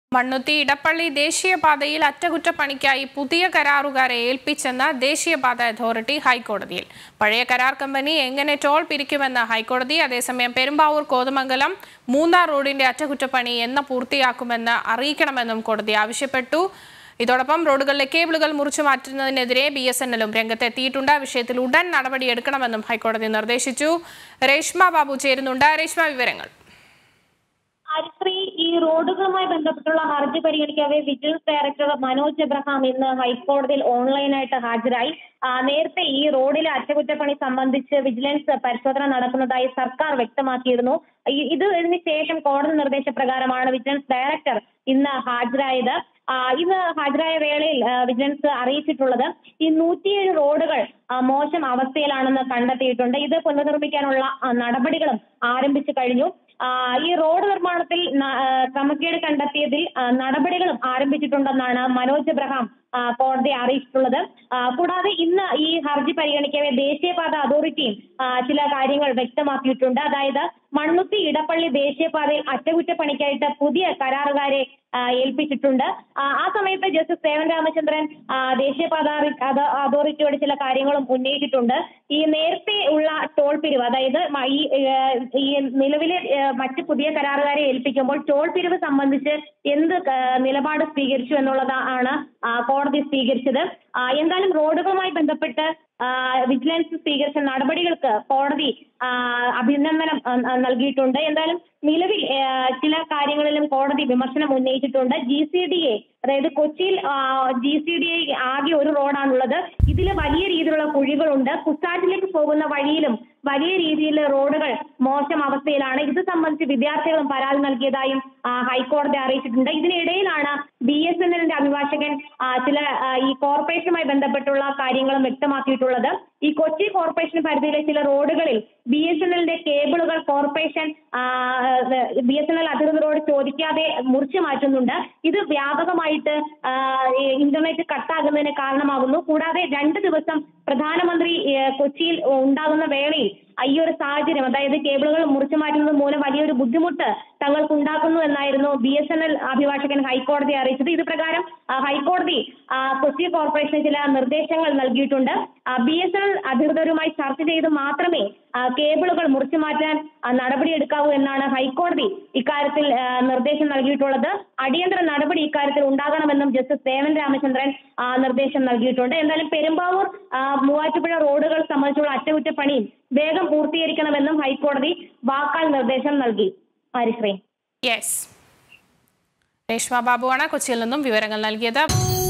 മണ്ണുത്തി ഇടപ്പള്ളി ദേശീയപാതയിൽ അറ്റകുറ്റപ്പണിക്കായി പുതിയ കരാറുകാരെ ഏൽപ്പിച്ചെന്ന ദേശീയപാത അതോറിറ്റി ഹൈക്കോടതിയിൽ പഴയ കരാർ കമ്പനി എങ്ങനെ ടോൾ പിരിക്കുമെന്ന് ഹൈക്കോടതി അതേസമയം പെരുമ്പാവൂർ കോതമംഗലം മൂന്നാർ റോഡിന്റെ അറ്റകുറ്റപ്പണി എന്ന് പൂർത്തിയാക്കുമെന്ന് അറിയിക്കണമെന്നും കോടതി ആവശ്യപ്പെട്ടു ഇതോടൊപ്പം റോഡുകളിലെ കേബിളുകൾ മുറിച്ചു മാറ്റുന്നതിനെതിരെ ബി എസ് എൻ എല്ലും രംഗത്തെത്തിയിട്ടുണ്ട് വിഷയത്തിൽ ഉടൻ നടപടിയെടുക്കണമെന്നും ഹൈക്കോടതി നിർദ്ദേശിച്ചു രേഷ്മ ബാബു ചേരുന്നുണ്ട് രേഷ്മ വിവരങ്ങൾ ഹരിശ്രീ ഈ റോഡുകളുമായി ബന്ധപ്പെട്ടുള്ള ഹർജി പരിഗണിക്കവേ വിജിലൻസ് ഡയറക്ടർ മനോജ് എബ്രഹാം ഇന്ന് ഹൈക്കോടതിയിൽ ഓൺലൈനായിട്ട് ഹാജരായി ആ, നേരത്തെ ഈ റോഡിലെ അറ്റകുറ്റപ്പണി സംബന്ധിച്ച് വിജിലൻസ് പരിശോധന നടക്കുന്നതായി സർക്കാർ വ്യക്തമാക്കിയിരുന്നു ഈ- ഇത് ഇതിന് ശേഷം കോടതി നിർദ്ദേശപ്രകാരമാണ് വിജിലൻസ് ഡയറക്ടർ ഇന്ന് ഹാജരായത് ആ, ഇന്ന് ഹാജരായ വേളയിൽ ആ, വിജിലൻസ് അറിയിച്ചിട്ടുള്ളത് ഈ നൂറ്റിയേഴ് റോഡുകൾ ആ, മോശം അവസ്ഥയിലാണെന്ന് കണ്ടെത്തിയിട്ടുണ്ട് ഇത് പുനർനിർമ്മിക്കാനുള്ള ആ, നടപടികളും ആരംഭിച്ചു കഴിഞ്ഞു ആ, ഈ റോഡ് നിർമ്മാണത്തിൽ ന- ആ, ക്രമക്കേട് കണ്ടെത്തിയതിൽ ആ, നടപടികളും ആരംഭിച്ചിട്ടുണ്ടെന്നാണ് മനോജ് എബ്രഹാം ആ, കോടതിയെ അറിയിച്ചിട്ടുള്ളത് ആ, കൂടാതെ ഇന്ന് ഈ ഹർജി പരിഗണിക്കവേ ദേശീയപാത അതോറിറ്റിയും ആ, ചില കാര്യങ്ങൾ വ്യക്തമാക്കിയിട്ടുണ്ട് അതായത് മണ്ണുത്തി ഇടപ്പള്ളി ദേശീയപാതയിൽ അറ്റകുറ്റപ്പണിക്കായിട്ട് പുതിയ കരാറുകാരെ ആ, ഏൽപ്പിച്ചിട്ടുണ്ട് ആ, ആ സമയത്ത് ജസ്റ്റിസ് സേവൻ രാമചന്ദ്രൻ ആ, ദേശീയപാത അറി- അത്- അതോറിറ്റിയോട് ചില കാര്യങ്ങളും ഉന്നയിച്ചിട്ടുണ്ട് ഈ നേരത്തെ ഉള്ള ടോൾ പിരിവ് അതായത് മ- ഈ ഏഹ്, ഈ നിലവിലെ ഏഹ്, മറ്റ് പുതിയ കരാറുകാരെ ഏൽപ്പിക്കുമ്പോൾ ടോൾ പിരിവ് സംബന്ധിച്ച് എന്ത് ക- നിലപാട് സ്വീകരിച്ചു എന്നുള്ളതാണ് ആ, കോടതി സ്വീകരിച്ചത് ആ, എന്തായാലും റോഡുകളുമായി ബന്ധപ്പെട്ട് ആ, വിജിലൻസ് സ്വീകരിച്ച നടപടികൾക്ക് കോടതി ആ, അഭിനന്ദനം ആ, ആ, നൽകിയിട്ടുണ്ട് എന്തായാലും നിലവിൽ ആ, ചില കാര്യങ്ങളിലും കോടതി വിമർശനം ഉന്നയിച്ചിട്ടുണ്ട് ജി സി ഡി എ അതായത് കൊച്ചിയിൽ ജി സി ഡി എ ആകെ ഒരു റോഡാണുള്ളത് ഇതിൽ വലിയ രീതിയിലുള്ള കുഴികളുണ്ട് കുസാറ്റിലേക്ക് പോകുന്ന വഴിയിലും വലിയ രീതിയിൽ റോഡുകൾ മോശം അവസ്ഥയിലാണ് ഇത് സംബന്ധിച്ച് വിദ്യാർത്ഥികളും പരാതി നൽകിയതായും ആ, ഹൈക്കോടതി അറിയിച്ചിട്ടുണ്ട് ഇതിനിടയിലാണ് ബി എസ് എൻ എല്ലിന്റെ അഭിഭാഷകൻ ആ, ചില ആ, ഈ കോർപ്പറേഷനുമായി ബന്ധപ്പെട്ടുള്ള കാര്യങ്ങളും വ്യക്തമാക്കിയിട്ടുള്ളത് ഈ കൊച്ചി കോർപ്പറേഷൻ പരിധിയിലെ ചില റോഡുകളിൽ ബി എസ് എൻ എല്ലിന്റെ കേബിളുകൾ corporation B S N L അധികൃതരോട് ചോദിക്കാതെ മുറിച്ചു മാറ്റുന്നുണ്ട് ഇത് വ്യാപകമായിട്ട് ആ, ഈ ഇന്റർനെറ്റ് കട്ടാകുന്നതിന് കാരണമാകുന്നു കൂടാതെ രണ്ട് ദിവസം പ്രധാനമന്ത്രി ഏ, കൊച്ചിയിൽ ഉണ്ടാകുന്ന വേളയിൽ ഈ ഒരു സാഹചര്യം അതായത് കേബിളുകൾ മുറിച്ചു മാറ്റുന്നത് മൂലം വലിയൊരു ബുദ്ധിമുട്ട് തങ്ങൾക്ക് ഉണ്ടാക്കുന്നു എന്നായിരുന്നു ബി എസ് എൻ എൽ അഭിഭാഷകൻ ഹൈക്കോടതിയെ അറിയിച്ചത് ഇത് പ്രകാരം ആ, ഹൈക്കോടതി ആ, കൊച്ചി കോർപ്പറേഷന് ചില നിർദ്ദേശങ്ങൾ നൽകിയിട്ടുണ്ട് ബി എസ് എൻ എൽ അധികൃതരുമായി ചർച്ച ചെയ്ത് മാത്രമേ ആ, കേബിളുകൾ മുറിച്ചു മാറ്റാൻ ആ, നടപടിയെടുക്കാവൂ എന്നാണ് ഹൈക്കോടതി ഇക്കാര്യത്തിൽ ആ, നിർദ്ദേശം നൽകിയിട്ടുള്ളത് അടിയന്തര നടപടി ഇക്കാര്യത്തിൽ ഉണ്ടാകണമെന്നും ജസ്റ്റിസ് ദേവൻ രാമചന്ദ്രൻ ആ, നിർദ്ദേശം നൽകിയിട്ടുണ്ട് എന്തായാലും പെരുമ്പാവൂർ ആ, മൂവാറ്റുപുഴ റോഡുകൾ സംബന്ധിച്ചുള്ള അറ്റകുറ്റപ്പണിയും വേഗം പൂർത്തീകരിക്കണമെന്നും ഹൈക്കോടതി വാക്കാൽ നിർദ്ദേശം നൽകി ഹരിശ്രീ യെസ് രേഷ്മ ബാബുവാണ് കൊച്ചിയിൽ നിന്നും വിവരങ്ങൾ നൽകിയത്